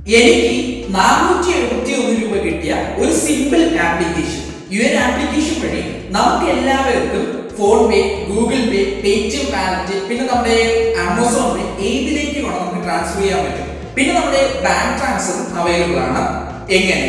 എനിക്ക് നാനൂറ്റി എഴുപത്തി ഒന്ന് രൂപ കിട്ടിയ ഒരു സിമ്പിൾ ആപ്ലിക്കേഷൻ ഈ ഒരു ആപ്ലിക്കേഷൻ വഴി നമുക്ക് എല്ലാവർക്കും PhonePe Google Pay Paytm wallet പിന്നെ നമ്മുടെ ആമസോൺ പേ ഏതിലേക്ക് വേണം നമുക്ക് ട്രാൻസ്ഫർ ചെയ്യാൻ പറ്റും പിന്നെ നമ്മുടെ ബാങ്ക് ട്രാൻസ്ഫറും അവൈലബിൾ ആണ് എങ്ങനെ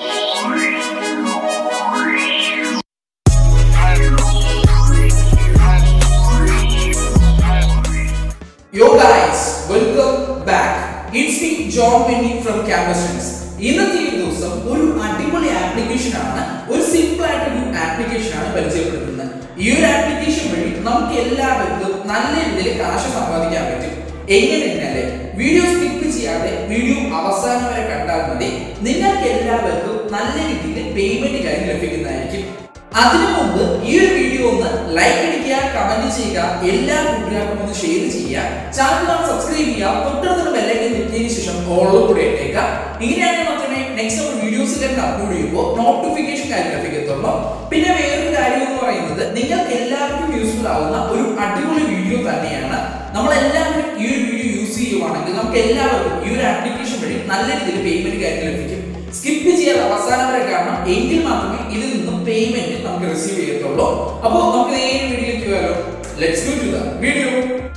yo guys welcome back it's me John Venni from campus ഇന്നത്തെ ഈ ദിവസം ഒരു അടിപൊളി ആപ്ലിക്കേഷൻ ആണ് ഒരു സിമ്പിൾ ആയിട്ടൊരു ആപ്ലിക്കേഷൻ ആണ് പരിചയപ്പെടുത്തുന്നത് ഈ ഒരു ആപ്ലിക്കേഷൻ വഴി നമുക്ക് എല്ലാവർക്കും നല്ല രീതിയിൽ കാശ് സമ്പാദിക്കാൻ പറ്റും എങ്ങനെയല്ലേ വീഡിയോ സ്കിപ്പ് ചെയ്യാതെ വീഡിയോ അവസാനം വരെ കണ്ടാൽ മതി നിങ്ങൾക്ക് എല്ലാവർക്കും നല്ല രീതിയിൽ പേയ്മെന്റ് കാര്യം ലഭിക്കുന്നതായിരിക്കും അതിനു മുമ്പ് ഈ ഒരു വീഡിയോ ഒന്ന് ലൈക്ക് അടിക്കുക കമന്റ് ചെയ്യുക എല്ലാ കൂട്ടുകാർക്കും ഒന്ന് ഷെയർ ചെയ്യുക ചാനൽ സബ്സ്ക്രൈബ് ചെയ്യുക തൊട്ടടുത്തുള്ള ബെല്ലൈക്കൻ ഞെക്കിയതിനു ശേഷം ഓളും കൂടെ ഇട്ടേക്കുക ഇങ്ങനെയാണെങ്കിൽ മാത്രമേ നെക്സ്റ്റ് നമ്മൾ വീഡിയോസ് തന്നെ അപ്ലോഡ് ചെയ്യുമ്പോൾ നോട്ടിഫിക്കേഷൻ കാര്യം ലഭിക്കത്തുള്ളൂ പിന്നെ വേറൊരു കാര്യം എന്ന് പറയുന്നത് നിങ്ങൾക്ക് എല്ലാവർക്കും യൂസ്ഫുൾ ആവുന്ന ഒരു അടിപൊളി വീഡിയോ തന്നെയാണ് നമ്മൾ എല്ലാവരും ഈ ഒരു വീഡിയോ യൂസ് ചെയ്യുവാണെങ്കിൽ നമുക്ക് എല്ലാവർക്കും ഈ ഒരു ആപ്ലിക്കേഷൻ വഴി നല്ല രീതിയിൽ പേയ്മെന്റ് കാര്യം ലഭിക്കും സ്കിപ്പ് ചെയ്യാതെ അവസാനം വരെ കാണണം എങ്കിൽ മാത്രമേ ഇതിൽ നിന്നും പേയ്മെന്റ് നമുക്ക് റിസീവ് ചെയ്യത്തുള്ളൂ അപ്പോൾ നമുക്ക് നേരെ വീഡിയോയിലേക്ക് വരാം let's go to the video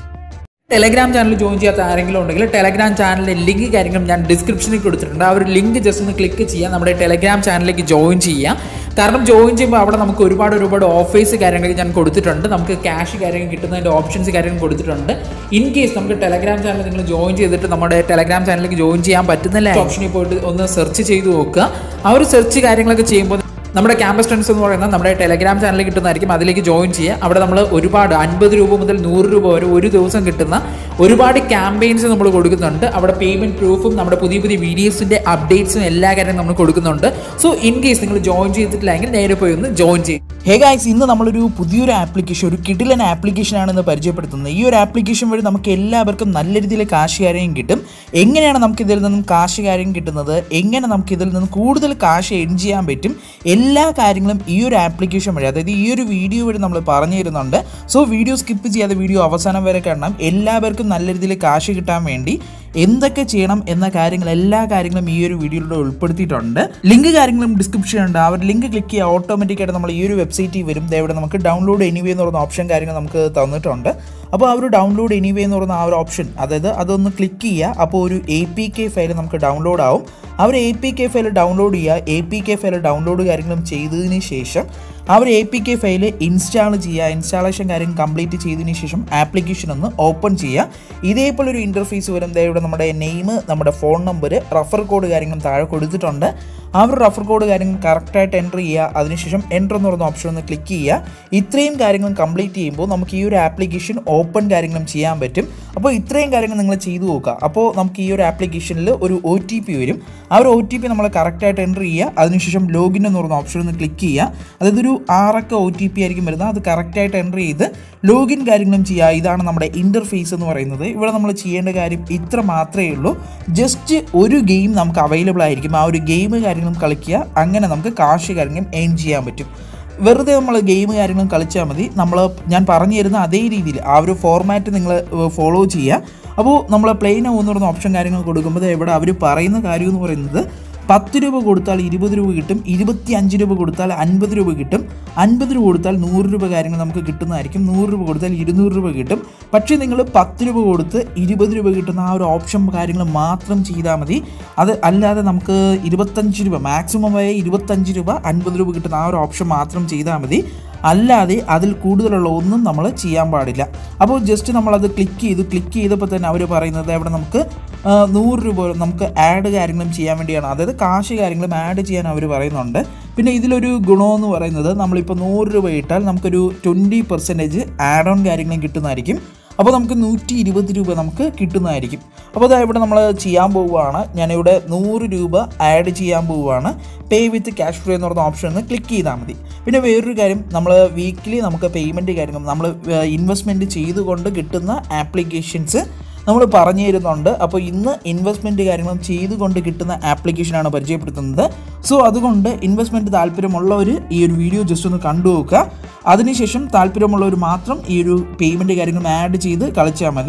Telegram channel join ചെയ്യാത്ത ആരെങ്കിലും ഉണ്ടെങ്കിൽ ടെലഗ്രാം ചാനലിൻ്റെ ലിങ്ക് കാര്യങ്ങളും ഞാൻ ഡിസ്ക്രിപ്ഷനിൽ കൊടുത്തിട്ടുണ്ട് ആ ഒരു ലിങ്ക് ജസ്റ്റ് ഒന്ന് ക്ലിക്ക് ചെയ്യുക നമ്മുടെ ടെലഗ്രാം ചാനലിലേക്ക് ജോയിൻ ചെയ്യാം കാരണം ജോയിൻ ചെയ്യുമ്പോൾ അവിടെ നമുക്ക് ഒരുപാട് ഒരുപാട് ഓഫേഴ്സ് കാര്യങ്ങൾ ഞാൻ കൊടുത്തിട്ടുണ്ട് നമുക്ക് ക്യാഷ് കാര്യങ്ങൾ കിട്ടുന്നതിൻ്റെ ഓപ്ഷൻസ് കാര്യങ്ങൾ കൊടുത്തിട്ടുണ്ട് ഇൻ കേസ് നമുക്ക് ടെലഗ്രാം ചാനൽ നിങ്ങൾ ജോയിൻ ചെയ്തിട്ട് നമ്മുടെ ടെലഗ്രാം ചാനലിലേക്ക് ജോയിൻ ചെയ്യാൻ പറ്റുന്നില്ല ഓപ്ഷനിൽ പോയിട്ട് ഒന്ന് സെർച്ച് ചെയ്ത് നോക്കുക ആ ഒരു സെർച്ച് കാര്യങ്ങളൊക്കെ ചെയ്യുമ്പോൾ നമ്മുടെ ക്യാമ്പസ് ഫ്രണ്ട്സ് എന്ന് പറയുന്നത് നമ്മുടെ ടെലഗ്രാം ചാനലിൽ കിട്ടുന്നതായിരിക്കും അതിലേക്ക് ജോയിൻ ചെയ്യുക അവിടെ നമ്മൾ ഒരുപാട് അൻപത് രൂപ മുതൽ നൂറ് രൂപ വരെ ഒരു ദിവസം കിട്ടുന്ന ഒരുപാട് ക്യാമ്പയിൻസ് നമ്മൾ കൊടുക്കുന്നുണ്ട് അവിടെ പേയ്മെൻറ്റ് പ്രൂഫും നമ്മുടെ പുതിയ പുതിയ വീഡിയോസിൻ്റെ അപ്ഡേറ്റ്സും എല്ലാ കാര്യവും നമ്മൾ കൊടുക്കുന്നുണ്ട് സോ ഇൻ കേസ് നിങ്ങൾ ജോയിൻ ചെയ്തിട്ടില്ലെങ്കിൽ നേരെ പോയി ഒന്ന് ജോയിൻ ചെയ്യും ഹേ ഗായ്സ് ഇന്ന് നമ്മളൊരു പുതിയൊരു ആപ്ലിക്കേഷൻ ഒരു കിടിലൻ ആപ്ലിക്കേഷൻ ആണെന്ന് പരിചയപ്പെടുത്തുന്നത് ഈ ഒരു ആപ്ലിക്കേഷൻ വഴി നമുക്ക് എല്ലാവർക്കും നല്ല രീതിയിൽ കാശ് കാര്യം കിട്ടും എങ്ങനെയാണ് നമുക്ക് ഇതിൽ നിന്നും കാശ് കാര്യം കിട്ടുന്നത് എങ്ങനെ നമുക്ക് ഇതിൽ നിന്ന് കൂടുതൽ കാശ് എൺ ചെയ്യാൻ പറ്റും എല്ലാ കാര്യങ്ങളും ഈ ഒരു ആപ്ലിക്കേഷൻ വഴി അതായത് ഈ ഒരു വീഡിയോ വഴി നമ്മൾ പറഞ്ഞു തരുന്നുണ്ട് സോ വീഡിയോ സ്കിപ്പ് ചെയ്യാതെ വീഡിയോ അവസാനം വരെ കാണണം എല്ലാവർക്കും നല്ല രീതിയിൽ കാശ് കിട്ടാൻ വേണ്ടി എന്തൊക്കെ ചെയ്യണം എന്ന കാര്യങ്ങൾ എല്ലാ കാര്യങ്ങളും ഈ ഒരു വീഡിയോയിലൂടെ ഉൾപ്പെടുത്തിയിട്ടുണ്ട് ലിങ്ക് കാര്യങ്ങളും ഡിസ്ക്രിപ്ഷൻ ഉണ്ട് ആ ഒരു ലിങ്ക് ക്ലിക്ക് ചെയ്യുക ഓട്ടോമാറ്റിക്കായിട്ട് നമ്മൾ ഈ ഒരു വെബ്സൈറ്റിൽ വരും ദേ ഇവിടെ നമുക്ക് ഡൗൺലോഡ് എനിവേ എന്ന് പറയുന്ന ഓപ്ഷൻ കാര്യങ്ങൾ നമുക്ക് തന്നിട്ടുണ്ട് അപ്പോൾ ആ ഒരു ഡൗൺലോഡ് എനിവേ എന്ന് പറയുന്ന ആ ഒരു ഓപ്ഷൻ അതായത് അതൊന്ന് ക്ലിക്ക് ചെയ്യുക അപ്പോൾ ഒരു എ പി കെ ഫയൽ നമുക്ക് ഡൗൺലോഡ് ആവും ആ ഒരു A P K file download ചെയ്യുക A P K file download കാര്യങ്ങളും ചെയ്തതിന് ശേഷം ആ ഒരു A P K file install ചെയ്യുക ഇൻസ്റ്റാളേഷൻ കാര്യം കംപ്ലീറ്റ് ചെയ്തതിന് ശേഷം ആപ്ലിക്കേഷൻ ഒന്ന് ഓപ്പൺ ചെയ്യുക ഇതേപോലെ ഒരു ഇൻ്റർഫേസ് വരും ദേ ഇവിടെ നമ്മുടെ നെയിം നമ്മുടെ ഫോൺ നമ്പർ റഫർ കോഡ് കാര്യങ്ങളും താഴെ കൊടുത്തിട്ടുണ്ട് ആ ഒരു റഫർ കോഡ് കാര്യങ്ങൾ കറക്റ്റായിട്ട് എൻ്റർ ചെയ്യുക അതിനുശേഷം എൻ്റർ എന്ന് പറയുന്ന ഓപ്ഷൻ ഒന്ന് ക്ലിക്ക് ചെയ്യുക ഇത്രയും കാര്യങ്ങളും കംപ്ലീറ്റ് ചെയ്യുമ്പോൾ നമുക്ക് ഈ ഒരു ആപ്ലിക്കേഷൻ ഓപ്പൺ കാര്യങ്ങളും ചെയ്യാൻ പറ്റും അപ്പോൾ ഇത്രയും കാര്യങ്ങൾ നിങ്ങൾ ചെയ്തു നോക്കുക അപ്പോൾ നമുക്ക് ഈ ഒരു ആപ്ലിക്കേഷനിൽ ഒരു ഒ ടി പി വരും ആ ഒരു ഒ ടി പി നമ്മൾ കറക്റ്റായിട്ട് എൻ്റർ ചെയ്യുക അതിനുശേഷം ലോഗിൻ എന്ന് പറയുന്ന ഓപ്ഷൻ ഒന്ന് ക്ലിക്ക് ചെയ്യുക അതായത് ഒരു ആറക്ക ഒ ടി പി ആയിരിക്കും വരുന്നത് അത് കറക്റ്റായിട്ട് എൻ്റർ ചെയ്ത് ലോഗിൻ കാര്യങ്ങളും ചെയ്യുക ഇതാണ് നമ്മുടെ ഇൻ്റർഫേസ് എന്ന് പറയുന്നത് ഇവിടെ നമ്മൾ ചെയ്യേണ്ട കാര്യം ഇത്ര മാത്രമേ ഉള്ളൂ ജസ്റ്റ് ഒരു ഗെയിം നമുക്ക് അവൈലബിൾ ആയിരിക്കും ആ ഒരു ഗെയിം കാര്യങ്ങളും കളിക്കുക അങ്ങനെ നമുക്ക് കാശ് കാര്യങ്ങളും എയിം ചെയ്യാൻ പറ്റും വെറുതെ നമ്മൾ ഗെയിം കാര്യങ്ങളും കളിച്ചാൽ മതി നമ്മൾ ഞാൻ പറഞ്ഞു തരുന്ന അതേ രീതിയിൽ ആ ഒരു ഫോർമാറ്റ് നിങ്ങൾ ഫോളോ ചെയ്യുക അപ്പോൾ നമ്മൾ പ്ലെയിൻ ആവുന്ന പറയുന്ന ഓപ്ഷൻ കാര്യങ്ങൾ കൊടുക്കുമ്പോൾ ഇവിടെ അവർ പറയുന്ന കാര്യം എന്ന് പറയുന്നത് പത്ത് രൂപ കൊടുത്താൽ ഇരുപത് രൂപ കിട്ടും ഇരുപത്തി അഞ്ച് രൂപ കൊടുത്താൽ അൻപത് രൂപ കിട്ടും അൻപത് രൂപ കൊടുത്താൽ നൂറ് രൂപ കാര്യങ്ങൾ നമുക്ക് കിട്ടുന്നതായിരിക്കും നൂറ് രൂപ കൊടുത്താൽ ഇരുന്നൂറ് രൂപ കിട്ടും പക്ഷേ നിങ്ങൾ പത്ത് രൂപ കൊടുത്ത് ഇരുപത് രൂപ കിട്ടുന്ന ആ ഒരു ഓപ്ഷൻ കാര്യങ്ങൾ മാത്രം ചെയ്താൽ മതി അത് അല്ലാതെ നമുക്ക് ഇരുപത്തഞ്ച് രൂപ മാക്സിമം ആയ ഇരുപത്തഞ്ച് രൂപ അൻപത് രൂപ കിട്ടുന്ന ആ ഒരു ഓപ്ഷൻ മാത്രം ചെയ്താൽ മതി അല്ലാതെ അതിൽ കൂടുതലുള്ള ഒന്നും നമ്മൾ ചെയ്യാൻ പാടില്ല അപ്പോൾ ജസ്റ്റ് നമ്മളത് ക്ലിക്ക് ചെയ്തു ക്ലിക്ക് ചെയ്തപ്പോൾ തന്നെ അവർ പറയുന്നത് അവിടെ നമുക്ക് ആ, നൂറ് രൂപ നമുക്ക് ആഡ് കാര്യങ്ങളും ചെയ്യാൻ വേണ്ടിയാണ് അതായത് കാശ് കാര്യങ്ങളും ആഡ് ചെയ്യാൻ അവർ പറയുന്നുണ്ട് പിന്നെ ഇതിലൊരു ഗുണമെന്ന് പറയുന്നത് നമ്മളിപ്പോൾ നൂറ് രൂപ ഇട്ടാൽ നമുക്കൊരു ട്വൻറ്റി പെർസെൻറ്റേജ് ആഡ് ഓൺ കാര്യങ്ങളും കിട്ടുന്നതായിരിക്കും അപ്പോൾ നമുക്ക് നൂറ്റി ഇരുപത് രൂപ നമുക്ക് കിട്ടുന്നതായിരിക്കും അപ്പോൾ അതാ ഇവിടെ നമ്മൾ ചെയ്യാൻ പോവുകയാണ് ഞാനിവിടെ നൂറ് രൂപ ആഡ് ചെയ്യാൻ പോവുകയാണ് പേ വിത്ത് ക്യാഷ് ഫ്ലോ എന്ന് പറയുന്ന ഓപ്ഷൻ ഒന്ന് ക്ലിക്ക് ചെയ്താൽ മതി പിന്നെ വേറൊരു കാര്യം നമ്മൾ വീക്കിലി നമുക്ക് പേയ്മെൻറ്റ് കാര്യങ്ങൾ നമ്മൾ ഇൻവെസ്റ്റ്മെൻറ്റ് ചെയ്തുകൊണ്ട് കിട്ടുന്ന ആപ്ലിക്കേഷൻസ് നമ്മൾ പറഞ്ഞു തരുന്നുണ്ട് അപ്പോൾ ഇന്ന് ഇൻവെസ്റ്റ്മെൻറ്റ് കാര്യങ്ങളും ചെയ്തുകൊണ്ട് കിട്ടുന്ന ആപ്ലിക്കേഷനാണ് പരിചയപ്പെടുത്തുന്നത് സോ അതുകൊണ്ട് ഇൻവെസ്റ്റ്മെൻറ്റ് താല്പര്യമുള്ളവർ ഈ ഒരു വീഡിയോ ജസ്റ്റ് ഒന്ന് കണ്ടു നോക്കുക അതിനുശേഷം താല്പര്യമുള്ളവർ മാത്രം ഈ ഒരു പേയ്മെൻറ്റ് കാര്യങ്ങളും ആഡ് ചെയ്ത് കളിച്ചാൽ മതി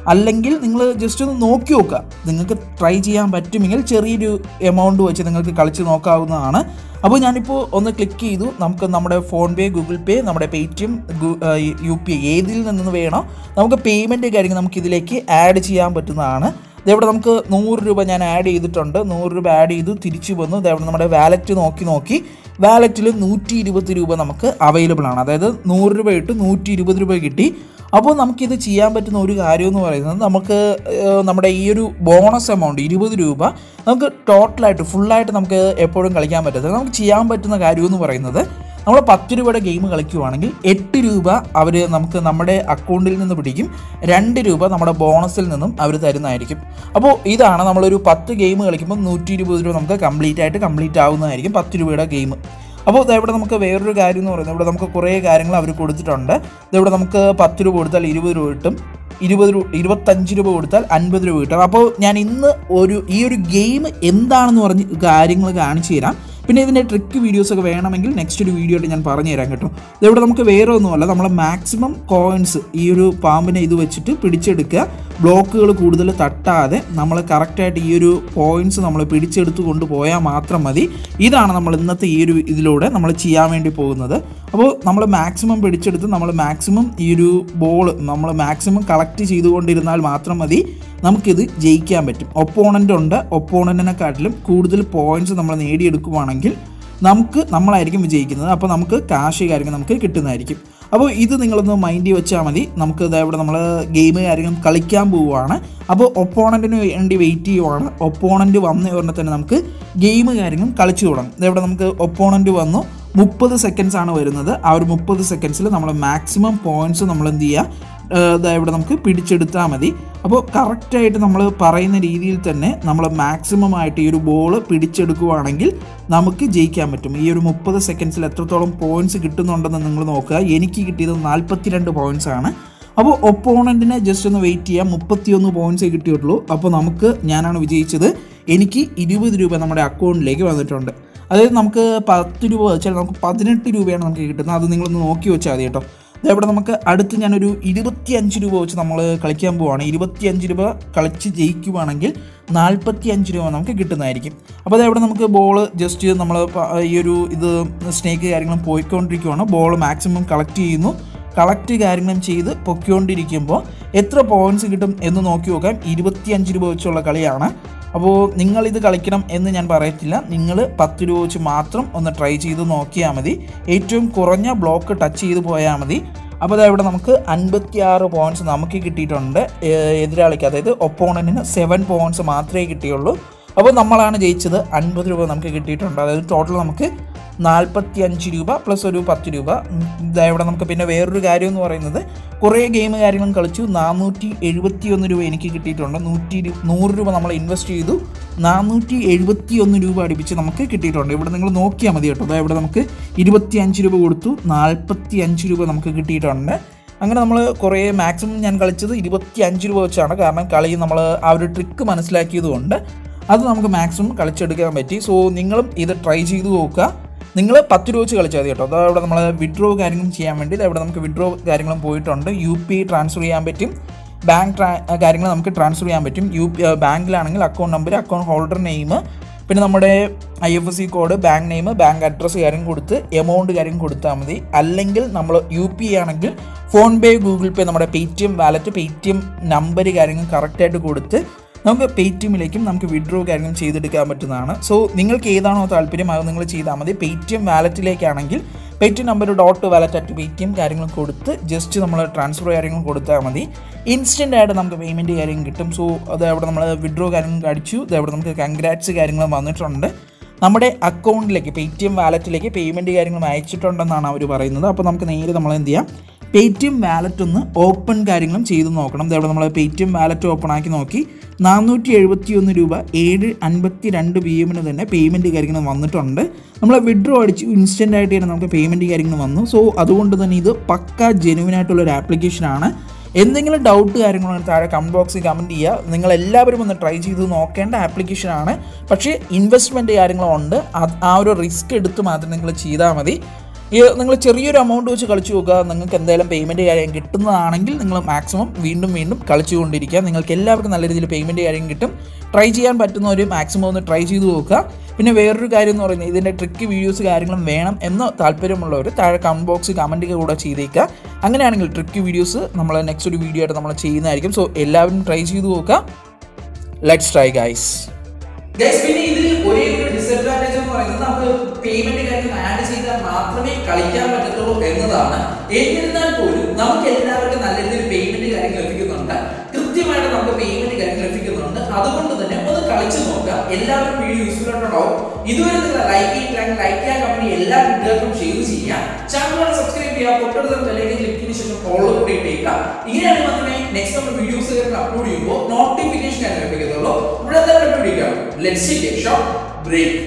അല്ലെങ്കിൽ നിങ്ങൾ ജസ്റ്റ് ഒന്ന് നോക്കി നോക്കുക നിങ്ങൾക്ക് ട്രൈ ചെയ്യാൻ പറ്റുമെങ്കിൽ ചെറിയൊരു എമൗണ്ട് വെച്ച് നിങ്ങൾക്ക് കളിച്ച് നോക്കാവുന്നതാണ് അപ്പോൾ ഞാനിപ്പോൾ ഒന്ന് ക്ലിക്ക് ചെയ്തു നമുക്ക് നമ്മുടെ ഫോൺ പേ ഗൂഗിൾ പേ നമ്മുടെ Paytm U P I ഏതിൽ നിന്ന് വേണോ നമുക്ക് പേയ്മെൻറ്റ് കാര്യങ്ങൾ നമുക്ക് ഇതിലേക്ക് ആഡ് ചെയ്യാൻ പറ്റുന്നതാണ് ഇതേവിടെ നമുക്ക് നൂറ് രൂപ ഞാൻ ആഡ് ചെയ്തിട്ടുണ്ട് നൂറ് രൂപ ആഡ് ചെയ്തു തിരിച്ചു വന്നു ഇതേവിടെ നമ്മുടെ വാലറ്റ് നോക്കി നോക്കി വാലറ്റിൽ നൂറ്റി ഇരുപത് രൂപ നമുക്ക് അവൈലബിൾ ആണ് അതായത് നൂറ് രൂപ ഇട്ട് നൂറ്റി ഇരുപത് രൂപ കിട്ടി അപ്പോൾ നമുക്കിത് ചെയ്യാൻ പറ്റുന്ന ഒരു കാര്യം എന്ന് പറയുന്നത് നമുക്ക് ഏഹ്, നമ്മുടെ ഈ ഒരു ബോണസ് എമൗണ്ട് ഇരുപത് രൂപ നമുക്ക് ടോട്ടലായിട്ട് ഫുള്ളായിട്ട് നമുക്ക് എപ്പോഴും കളിക്കാൻ പറ്റത്തില്ല നമുക്ക് ചെയ്യാൻ പറ്റുന്ന കാര്യം എന്ന് പറയുന്നത് നമ്മൾ പത്ത് രൂപയുടെ ഗെയിം കളിക്കുവാണെങ്കിൽ എട്ട് രൂപ അവർ നമുക്ക് നമ്മുടെ അക്കൗണ്ടിൽ നിന്ന് പിടിക്കും രണ്ട് രൂപ നമ്മുടെ ബോണസിൽ നിന്നും അവർ തരുന്നതായിരിക്കും അപ്പോൾ ഇതാണ് നമ്മളൊരു പത്ത് ഗെയിം കളിക്കുമ്പോൾ നൂറ്റി ഇരുപത് രൂപ നമുക്ക് കംപ്ലീറ്റ് ആയിട്ട് കംപ്ലീറ്റ് ആവുന്നതായിരിക്കും പത്ത് രൂപയുടെ ഗെയിം അപ്പോൾ ഇവിടെ നമുക്ക് വേറൊരു കാര്യം എന്ന് പറയുന്നത് ഇവിടെ നമുക്ക് കുറേ കാര്യങ്ങൾ അവർ കൊടുത്തിട്ടുണ്ട് ഇതിവിടെ നമുക്ക് പത്ത് രൂപ കൊടുത്താൽ ഇരുപത് രൂപ കിട്ടും ഇരുപത് രൂപ ഇരുപത്തഞ്ച് രൂപ കൊടുത്താൽ അൻപത് രൂപ കിട്ടും അപ്പോൾ ഞാൻ ഇന്ന് ഒരു ഈ ഒരു ഗെയിം എന്താണെന്ന് പറഞ്ഞ് കാര്യങ്ങൾ കാണിച്ചു തരാം പിന്നെ ഇതിൻ്റെ ട്രിക്ക് വീഡിയോസ് ഒക്കെ വേണമെങ്കിൽ നെക്സ്റ്റ് ഒരു വീഡിയോ ആയിട്ട് ഞാൻ പറഞ്ഞു തരാം കേട്ടോ ഇതിവിടെ നമുക്ക് വേറെ ഒന്നുമല്ല നമ്മൾ മാക്സിമം കോയിൻസ് ഈ ഒരു പാമ്പിനെ ഇത് വെച്ചിട്ട് പിടിച്ചെടുക്കുക ബ്ലോക്കുകൾ കൂടുതൽ തട്ടാതെ നമ്മൾ കറക്റ്റായിട്ട് ഈ ഒരു പോയിന്റ്സ് നമ്മൾ പിടിച്ചെടുത്ത് കൊണ്ടുപോയാൽ മാത്രം മതി ഇതാണ് നമ്മൾ ഇന്നത്തെ ഈ ഒരു ഇതിലൂടെ നമ്മൾ ചെയ്യാൻ വേണ്ടി പോകുന്നത് അപ്പോൾ നമ്മൾ മാക്സിമം പിടിച്ചെടുത്ത് നമ്മൾ മാക്സിമം ഈ ഒരു ബോൾ നമ്മൾ മാക്സിമം കളക്ട് ചെയ്തുകൊണ്ടിരുന്നാൽ മാത്രം മതി നമുക്കിത് ജയിക്കാൻ പറ്റും ഒപ്പോണൻ്റ് ഉണ്ട് ഒപ്പോണൻറ്റിനെക്കാട്ടിലും കൂടുതൽ പോയിന്റ്സ് നമ്മൾ നേടിയെടുക്കുവാണെങ്കിൽ നമുക്ക് നമ്മളായിരിക്കും വിജയിക്കുന്നത് അപ്പോൾ നമുക്ക് കാശ് കാര്യങ്ങൾ നമുക്ക് കിട്ടുന്നതായിരിക്കും അപ്പോൾ ഇത് നിങ്ങളൊന്ന് മൈൻഡിൽ വെച്ചാൽ മതി നമുക്ക് ഇതാ ഇവിടെ നമ്മൾ ഗെയിം കാര്യങ്ങൾ കളിക്കാൻ പോവുകയാണ് അപ്പോൾ ഒപ്പോണൻറ്റിന് വേണ്ടി വെയിറ്റ് ചെയ്യുവാണ് ഒപ്പോണൻറ്റ് വന്ന ഉടനെ തന്നെ നമുക്ക് ഗെയിം കാര്യങ്ങളും കളിച്ചു തുടങ്ങും ഇതവിടെ നമുക്ക് ഒപ്പോണൻറ്റ് വന്നു മുപ്പത് സെക്കൻഡ്സ് ആണ് വരുന്നത് ആ ഒരു മുപ്പത് സെക്കൻഡ്സിൽ നമ്മൾ മാക്സിമം പോയിന്റ്സ് നമ്മൾ എന്ത് ചെയ്യുക ഇതാ ഇവിടെ നമുക്ക് പിടിച്ചെടുത്താൽ മതി അപ്പോൾ കറക്റ്റായിട്ട് നമ്മൾ പറയുന്ന രീതിയിൽ തന്നെ നമ്മൾ മാക്സിമം ആയിട്ട് ഈ ഒരു ബോൾ പിടിച്ചെടുക്കുവാണെങ്കിൽ നമുക്ക് ജയിക്കാൻ പറ്റും ഈ ഒരു മുപ്പത് സെക്കൻഡ്സിൽ എത്രത്തോളം പോയിന്റ്സ് കിട്ടുന്നുണ്ടെന്ന് നിങ്ങൾ നോക്കുക എനിക്ക് കിട്ടിയത് നാൽപ്പത്തിരണ്ട് പോയിന്റ്സ് ആണ് അപ്പോൾ ഒപ്പോണൻറ്റിനെ ജസ്റ്റ് ഒന്ന് വെയിറ്റ് ചെയ്യാം മുപ്പത്തിയൊന്ന് പോയിന്റ്സേ കിട്ടിയിട്ടുള്ളൂ അപ്പോൾ നമുക്ക് ഞാനാണ് വിജയിച്ചത് എനിക്ക് ഇരുപത് രൂപ നമ്മുടെ അക്കൗണ്ടിലേക്ക് വന്നിട്ടുണ്ട് അതായത് നമുക്ക് പത്ത് രൂപ വെച്ചാൽ നമുക്ക് പതിനെട്ട് രൂപയാണ് നമുക്ക് കിട്ടുന്നത് അത് നിങ്ങളൊന്ന് നോക്കി വെച്ചാൽ മതി കേട്ടോ ഇവിടെ നമുക്ക് അടുത്ത് ഞാനൊരു ഇരുപത്തിയഞ്ച് രൂപ വെച്ച് നമ്മൾ കളിക്കാൻ പോവാണ് ഇരുപത്തിയഞ്ച് രൂപ കളിച്ച് ജയിക്കുവാണെങ്കിൽ നാൽപ്പത്തി അഞ്ച് രൂപ നമുക്ക് കിട്ടുന്നതായിരിക്കും അപ്പോൾ അതവിടെ നമുക്ക് ബോൾ ജസ്റ്റ് നമ്മൾ ഈ ഒരു ഇത് സ്നേക്ക് കാര്യങ്ങളും പോയിക്കൊണ്ടിരിക്കുവാണ് ബോൾ മാക്സിമം കളക്ട് ചെയ്യുന്നു കളക്ട് കാര്യങ്ങളും ചെയ്ത് പൊക്കിക്കൊണ്ടിരിക്കുമ്പോൾ എത്ര പോയിന്റ്സ് കിട്ടും എന്ന് നോക്കി നോക്കാം ഇരുപത്തിയഞ്ച് രൂപ വെച്ചുള്ള കളിയാണ് അപ്പോൾ നിങ്ങൾ ഇത് കളിക്കണം എന്ന് ഞാൻ പറയത്തില്ല നിങ്ങൾ പത്ത് രൂപ വെച്ച് മാത്രം ഒന്ന് ട്രൈ ചെയ്ത് നോക്കിയാൽ മതി ഏറ്റവും കുറഞ്ഞ ബ്ലോക്ക് ടച്ച് ചെയ്ത് പോയാൽ മതി അപ്പോൾ അതാ ഇവിടെ നമുക്ക് അൻപത്തി ആറ് പോയിന്റ്സ് നമുക്ക് കിട്ടിയിട്ടുണ്ട് ഏ- എതിരാളിക്ക് അതായത് ഒപ്പോണൻറ്റിന് സെവൻ പോയിന്റ്സ് മാത്രമേ കിട്ടിയുള്ളൂ അപ്പോൾ നമ്മളാണ് ജയിച്ചത് അൻപത് രൂപ നമുക്ക് കിട്ടിയിട്ടുണ്ട് അതായത് ടോട്ടൽ നമുക്ക് നാൽപ്പത്തി അഞ്ച് രൂപ പ്ലസ് ഒരു പത്ത് രൂപ ഉം, ഇതാ ഇവിടെ നമുക്ക് പിന്നെ വേറൊരു കാര്യം എന്ന് പറയുന്നത് കുറേ ഗെയിം കാര്യങ്ങളും കളിച്ചു നാനൂറ്റി എഴുപത്തി ഒന്ന് രൂപ എനിക്ക് കിട്ടിയിട്ടുണ്ട് നൂറ്റി ഇരു- നൂറ് രൂപ നമ്മൾ ഇൻവെസ്റ്റ് ചെയ്തു നാനൂറ്റി എഴുപത്തി ഒന്ന് രൂപ അടുപ്പിച്ച് നമുക്ക് കിട്ടിയിട്ടുണ്ട് ഇവിടെ നിങ്ങൾ നോക്കിയാൽ മതി കേട്ടോ അതായത് ഇവിടെ നമുക്ക് ഇരുപത്തി അഞ്ച് രൂപ കൊടുത്തു നാൽപ്പത്തി അഞ്ച് രൂപ നമുക്ക് കിട്ടിയിട്ടുണ്ട് അങ്ങനെ നമ്മൾ കുറേ മാക്സിമം ഞാൻ കളിച്ചത് ഇരുപത്തി അഞ്ച് രൂപ വെച്ചാണ് കാരണം കളി നമ്മൾ ആ ഒരു ട്രിക്ക് മനസ്സിലാക്കിയതുകൊണ്ട് അത് നമുക്ക് മാക്സിമം കളിച്ചെടുക്കാൻ പറ്റി സോ നിങ്ങളും ഇത് ട്രൈ ചെയ്ത് നോക്കുക നിങ്ങൾ പത്ത് രൂപ വെച്ച് കളിച്ചാൽ മതി കേട്ടോ അതാ ഇവിടെ നമ്മൾ വിഡ്രോ കാര്യങ്ങളും ചെയ്യാൻ വേണ്ടി ഇവിടെ നമുക്ക് വിഡ്രോ കാര്യങ്ങളും പോയിട്ടുണ്ട് യു പി ട്രാൻസ്ഫർ ചെയ്യാൻ പറ്റും ബാങ്ക് ട്രാ കാര്യങ്ങൾ നമുക്ക് ട്രാൻസ്ഫർ ചെയ്യാൻ പറ്റും യു പി ബാങ്കിലാണെങ്കിൽ account number account holder name പിന്നെ നമ്മുടെ I F S C code bank name bank address കാര്യം കൊടുത്ത് എമൗണ്ട് കാര്യം കൊടുത്താൽ മതി അല്ലെങ്കിൽ നമ്മൾ യു പി ആണെങ്കിൽ ഫോൺ പേ ഗൂഗിൾ പേ നമ്മുടെ Paytm wallet Paytm number കാര്യങ്ങൾ കറക്റ്റായിട്ട് കൊടുത്ത് നമുക്ക് പേ ടി എമ്മിലേക്കും നമുക്ക് വിഡ്രോ കാര്യങ്ങൾ ചെയ്തെടുക്കാൻ പറ്റുന്നതാണ് സോ നിങ്ങൾക്ക് ഏതാണോ താല്പര്യം അത് നിങ്ങൾ ചെയ്താൽ മതി പേ ടി എം വാലറ്റിലേക്കാണെങ്കിൽ Paytm number dot wallet at Paytm കാര്യങ്ങൾ കൊടുത്ത് ജസ്റ്റ് നമ്മൾ ട്രാൻസ്ഫർ കാര്യങ്ങൾ കൊടുത്താൽ മതി ഇൻസ്റ്റൻ്റ് ആയിട്ട് നമുക്ക് പേയ്മെൻറ്റ് കാര്യം കിട്ടും സോ അത് അവിടെ നമ്മൾ വിഡ്രോ കാര്യങ്ങൾ അടിച്ചു ഇത് അവിടെ നമുക്ക് കൺഗ്രാറ്റ്സ് കാര്യങ്ങൾ വന്നിട്ടുണ്ട് നമ്മുടെ അക്കൗണ്ടിലേക്ക് പേ ടി എം വാലറ്റിലേക്ക് പേയ്മെൻറ്റ് കാര്യങ്ങൾ അയച്ചിട്ടുണ്ടെന്നാണ് അവർ പറയുന്നത് അപ്പോൾ നമുക്ക് നേരെ നമ്മൾ എന്ത് ചെയ്യാം പേ ടി എം വാലറ്റ് ഒന്ന് ഓപ്പൺ കാര്യങ്ങളും ചെയ്ത് നോക്കണം ഇതവിടെ നമ്മൾ Paytm wallet open ആക്കി നോക്കി നാനൂറ്റി എഴുപത്തി ഒന്ന് രൂപ ഏഴ് അൻപത്തി രണ്ട് പി എമ്മിന് തന്നെ പേയ്മെൻറ്റ് കാര്യങ്ങൾ വന്നിട്ടുണ്ട് നമ്മൾ വിഡ്രോ അടിച്ച് ഇൻസ്റ്റൻ്റ് ആയിട്ട് തന്നെ നമുക്ക് പേയ്മെൻറ്റ് കാര്യങ്ങൾ വന്നു സോ അതുകൊണ്ട് തന്നെ ഇത് പക്ക ജെനുവിൻ ആയിട്ടുള്ള ഒരു ആപ്ലിക്കേഷനാണ് എന്തെങ്കിലും ഡൗട്ട് കാര്യങ്ങളുണ്ടെങ്കിൽ താഴെ കമൻറ്റ് ബോക്സിൽ കമൻറ്റ് ചെയ്യുക നിങ്ങൾ എല്ലാവരും ഒന്ന് ട്രൈ ചെയ്ത് നോക്കേണ്ട ആപ്ലിക്കേഷനാണ് പക്ഷേ ഇൻവെസ്റ്റ്മെൻറ്റ് കാര്യങ്ങളുണ്ട് അത് ആ ഒരു റിസ്ക് എടുത്ത് മാത്രം നിങ്ങൾ ചെയ്താൽ മതി ഈ നിങ്ങൾ ചെറിയൊരു എമൗണ്ട് വെച്ച് കളിച്ചു നോക്കുക നിങ്ങൾക്ക് എന്തായാലും പേയ്മെൻറ്റ് കാര്യം കിട്ടുന്നതാണെങ്കിൽ നിങ്ങൾ മാക്സിമം വീണ്ടും വീണ്ടും കളിച്ചുകൊണ്ടിരിക്കുക നിങ്ങൾക്ക് എല്ലാവർക്കും നല്ല രീതിയിൽ പേയ്മെൻറ്റ് കാര്യം കിട്ടും ട്രൈ ചെയ്യാൻ പറ്റുന്നവർ മാക്സിമം ഒന്ന് ട്രൈ ചെയ്ത് നോക്കുക പിന്നെ വേറൊരു കാര്യം എന്ന് പറയുന്നത് ഇതിൻ്റെ ട്രിക്ക് വീഡിയോസ് കാര്യങ്ങളും വേണം എന്ന് താല്പര്യമുള്ളവർ താഴെ കമൻറ്റ് ബോക്സ് കമൻറ്റ് കൂടെ ചെയ്തേക്കുക അങ്ങനെയാണെങ്കിൽ ട്രിക്ക് വീഡിയോസ് നമ്മൾ നെക്സ്റ്റ് ഒരു വീഡിയോ ആയിട്ട് നമ്മൾ ചെയ്യുന്നതായിരിക്കും സോ എല്ലാവരും ട്രൈ ചെയ്ത് നോക്കുക ലെറ്റ്സ് ട്രൈ ഗൈസ് ഗൈസ് പിന്നെ ഇതിൽ ഒരേ ഒരു ഡിസഡ്വാൻറ്റേജ് എന്ന് പറയുന്നത് നമുക്ക് പേയ്മെന്റ് കാര്യം ആഡ് ചെയ്താൽ മാത്രമേ കളിക്കാൻ പറ്റത്തുള്ളൂ എന്നതാണ് എന്നിരുന്നാൽ പോലും നമുക്ക് എല്ലാവർക്കും നല്ല രീതിയിൽ പേയ്മെന്റ് കാര്യങ്ങൾ ലഭിക്കുന്നുണ്ട് കൃത്യമായിട്ട് നമുക്ക് പേയ്മെന്റ് കാര്യങ്ങൾ ലഭിക്കുന്നുണ്ട് അതുകൊണ്ട് തന്നെ ഒന്ന് കളിച്ചു നോക്കുക എല്ലാവർക്കും വീഡിയോ യൂസ്ഫുൾ ആയിട്ടുണ്ടാവും ഇതുവരെ നിങ്ങൾ ലൈക്ക് ചെയ്തിട്ടില്ലെങ്കിൽ ലൈക്ക് ചെയ്യാൻ കമ്പനി എല്ലാ കുട്ടികൾക്കും ഷെയർ ചെയ്യാം ചാനൽ സബ്സ്ക്രൈബ് ചെയ്യുക തൊട്ടടുത്ത ബെല്ലൈക്കൻ ക്ലിക്ക് ചെയ്തതിനു ശേഷം ഫോളോ കൂടി ഇട്ടേക്കുക ഇങ്ങനെയാണ് മാത്രമേ നെക്സ്റ്റ് നമ്മൾ വീഡിയോസ് അപ്ലോഡ് ചെയ്യുമ്പോൾ നോട്ടിഫിക്കേഷൻ ലഭിക്കത്തുള്ളൂ ഇവിടെ എന്താ കണ്ടുപിടിക്കാം ലെറ്റ്സ് ടേക്ക് ഷോർട്ട് ബ്രേക്ക്